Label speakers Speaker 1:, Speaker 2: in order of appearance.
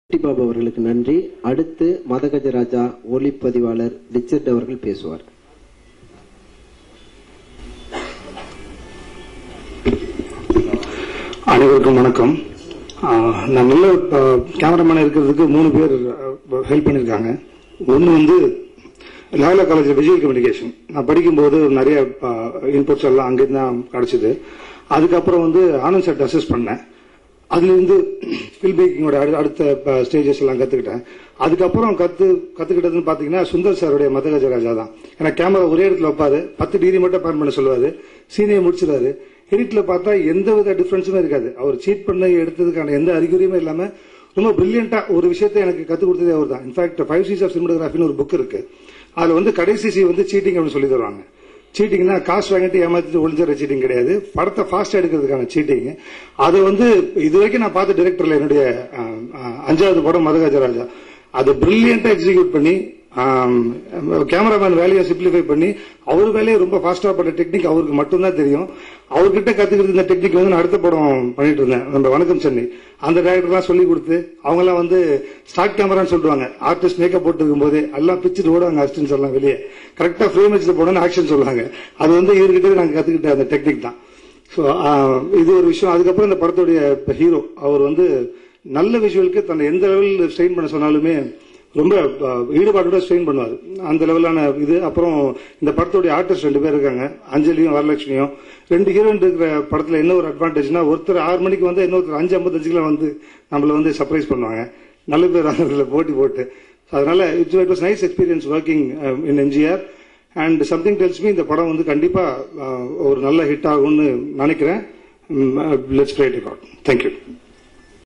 Speaker 1: பாபு அவர்களுக்கு நன்றி அடுத்து மதகஜராஜா ஒளிப்பதிவாளர் ரிச்சர்ட் அவர்கள் பேசுவார்
Speaker 2: அனைவருக்கும் வணக்கம் ஆஹ் நான் நல்ல கேமராமேன் இருக்கிறதுக்கு மூணு பேர் ஹெல்ப் பண்ணியிருக்காங்க ஒன்று வந்து லாயலா காலேஜ் விஜுவல் கம்யூனிகேஷன் நான் படிக்கும்போது நிறைய இன்புட்ஸ் எல்லாம் அங்கிருந்து தான் கிடைச்சது அதுக்கப்புறம் வந்து ஆனந்த் செட் அசஸ் பண்ணேன் அதுலேருந்து ஃபில் மேக்கிங்கோட அடுத்த ஸ்டேஜஸ் எல்லாம் கற்றுக்கிட்டேன் அதுக்கப்புறம் கற்று கற்றுக்கிட்டதுன்னு பார்த்தீங்கன்னா சுந்தர் சாருடைய மதகஜராஜா தான் ஏன்னா கேமரா ஒரே இடத்துல வைப்பாரு பத்து டிகிரி மட்டும் பேன் பண்ண சொல்லுவாரு சீனியை முடிச்சிடாரு எடிட்ல பார்த்தா எந்த வித டிஃபரன்ஸுமே இருக்காது அவர் சீட் பண்ண எடுத்ததுக்கான எந்த அறிகுறியுமே இல்லாம ரொம்ப பிரில்லியண்டா ஒரு விஷயத்தை எனக்கு கற்றுக் கொடுத்ததே அவர் தான் இன்ஃபேக்ட் ஃபைவ் சீஸ் ஆஃப் சினிமோகிராஃபின்னு ஒரு புக் இருக்கு அதுல வந்து கடைசி சி வந்து சீட்டிங் அப்படின்னு சொல்லி தருவாங்க சீட்டிங்னா காசு வாங்கிட்டு ஏமாத்திட்டு ஒளிஞ்சிற சீட்டிங் கிடையாது படத்தை ஃபாஸ்ட் எடுக்கிறதுக்கான சீட்டிங் அது வந்து இது வரைக்கும் நான் பார்த்த டிரெக்டர்ல என்னுடைய அஹ், அஹ், அஞ்சாவது படம் மதகஜராஜா அது பிரில்லியண்டா எக்ஸிக்யூட் பண்ணி கேமராமேன் வேலையை சிம்பிளிஃபை பண்ணி அவர் வேலையை ரொம்ப ஃபாஸ்டா பண்ண டெக்னிக் அவருக்கு மட்டும்தான் தெரியும் அவர்கிட்ட கத்துக்கிறது இந்த டெக்னிக் வந்து நான் அடுத்த படம் பண்ணிட்டு இருந்தேன் நம்ம வணக்கம் சென்னை அந்த டேரக்டர்லாம் சொல்லி கொடுத்து அவங்க எல்லாம் வந்து ஸ்டார்ட் கேமரான்னு சொல்லுவாங்க ஆர்டிஸ்ட் மேக்கப் போட்டு இருக்கும்போது எல்லாம் பிச்சுட்டு ஓடுவாங்க அசிஸ்டன்ஸ் எல்லாம் வெளியே கரெக்டா ஃப்ரேம் வச்சுட்டு போனோம்னு ஆக்ஷன் சொல்லுவாங்க அது வந்து இவர்கிட்ட நாங்க கத்துக்கிட்ட அந்த டெக்னிக் தான் ஸோ இது ஒரு விஷயம் அதுக்கப்புறம் இந்த படத்துடைய ஹீரோ அவர் வந்து நல்ல விஷுவலுக்கு தன்னை எந்த லெவலில் ஸ்ட்ரெயின் பண்ண சொன்னாலுமே ரொம்ப அஹ், ஈடுபாட்டோட ஸ்ட்ரெயின் பண்ணுவார் அந்த லெவலான இது அப்புறம் இந்த படத்துடைய ஆர்டிஸ்ட் ரெண்டு பேர் இருக்காங்க அஞ்சலியும் வரலட்சுமியும் ரெண்டு ஹீரோயின் இருக்கிற படத்துல என்ன ஒரு அட்வான்டேஜ்னா ஒருத்தர் ஆறு மணிக்கு வந்து இன்னொருத்தர் அஞ்சு ஐம்பத்தஞ்சுக்குலாம் வந்து நம்மள வந்து சர்ப்ரைஸ் பண்ணுவாங்க நல்ல பேர் அதில் போட்டி போட்டு அதனால it's it was nice experience working in MGR and something tells me இந்த படம் வந்து கண்டிப்பா அஹ், ஒரு நல்ல ஹிட் ஆகும்னு நினைக்கிறேன் let's play it out thank you